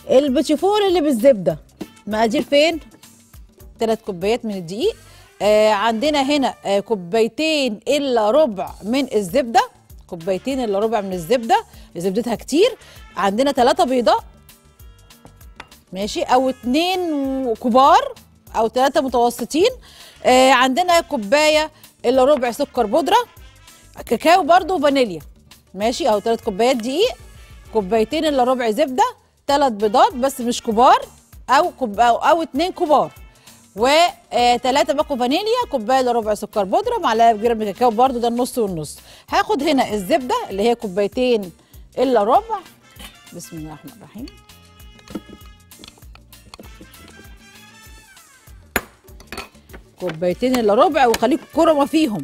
البيتيفور اللي بالزبده مقادير فين ثلاث كوبايات من الدقيق آه عندنا هنا آه كوبايتين الا ربع من الزبده كوبايتين الا ربع من الزبده زبدتها كتير عندنا ثلاثة بيضة ماشي او اتنين كبار او ثلاثة متوسطين آه عندنا كوباية الا ربع سكر بودرة كاكاو برضو وفانيليا ماشي او ثلاث كوبايات دقيق كوبايتين الا ربع زبدة ثلاث بيضات بس مش كبار او كوب او, أو اتنين كبار وثلاثة باكو فانيليا كوباية الا ربع سكر بودرة معلقة كبيرة من الكاكاو برضو ده النص والنص هاخد هنا الزبدة اللي هي كوبايتين الا ربع بسم الله الرحمن الرحيم كوبايتين الا ربع وخليكم كرمه فيهم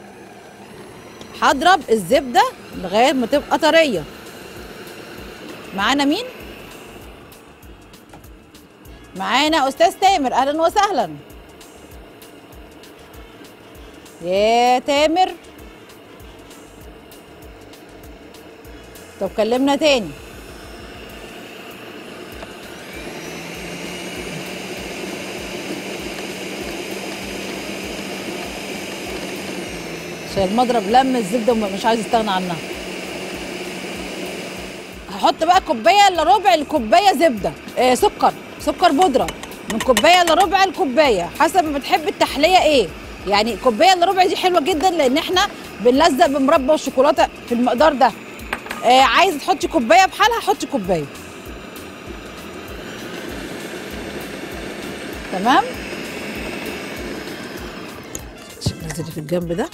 هضرب الزبده لغايه ما تبقى طريه معانا مين معانا استاذ تامر اهلا وسهلا يا تامر طب كلمنا تاني عشان المضرب لم الزبده ومش عايز يستغنى عنها هحط بقى كوبايه الا ربع الكوبايه زبده آه سكر سكر بودره من كوبايه الا ربع الكوبايه حسب ما بتحب التحليه ايه يعني كوبايه الا ربع دي حلوه جدا لان احنا بنلزق بمربى الشوكولاته في المقدار ده آه عايزه تحطي كوبايه بحالها حطي كوبايه تمام نزلي في الجنب ده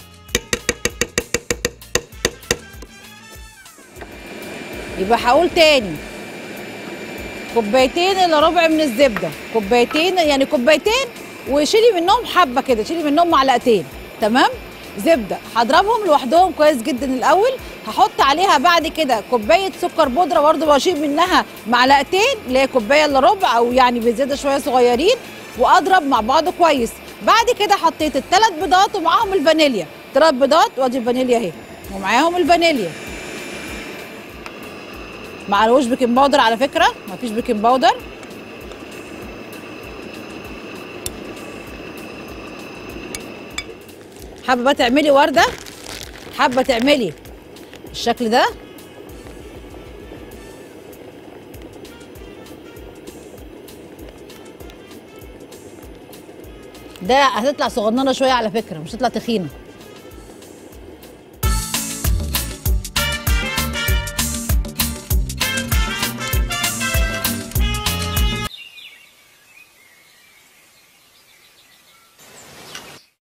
يبقى هقول تاني كوبايتين الا ربع من الزبده كوبايتين يعني كوبايتين وشيلي منهم حبه كده شيلي منهم معلقتين تمام زبده هضربهم لوحدهم كويس جدا الاول هحط عليها بعد كده كوبايه سكر بودره برده بشيل منها معلقتين اللي هي كوبايه الا ربع او يعني بزياده شويه صغيرين واضرب مع بعض كويس بعد كده حطيت الثلاث بيضات ومعاهم الفانيليا ثلاث بيضات وادي الفانيليا اهي ومعاهم الفانيليا معلوش بيكنج باودر على فكره مفيش بيكنج باودر حابه بقى تعملي ورده حابه تعملي الشكل ده ده هتطلع صغننه شويه على فكره مش هتطلع تخينه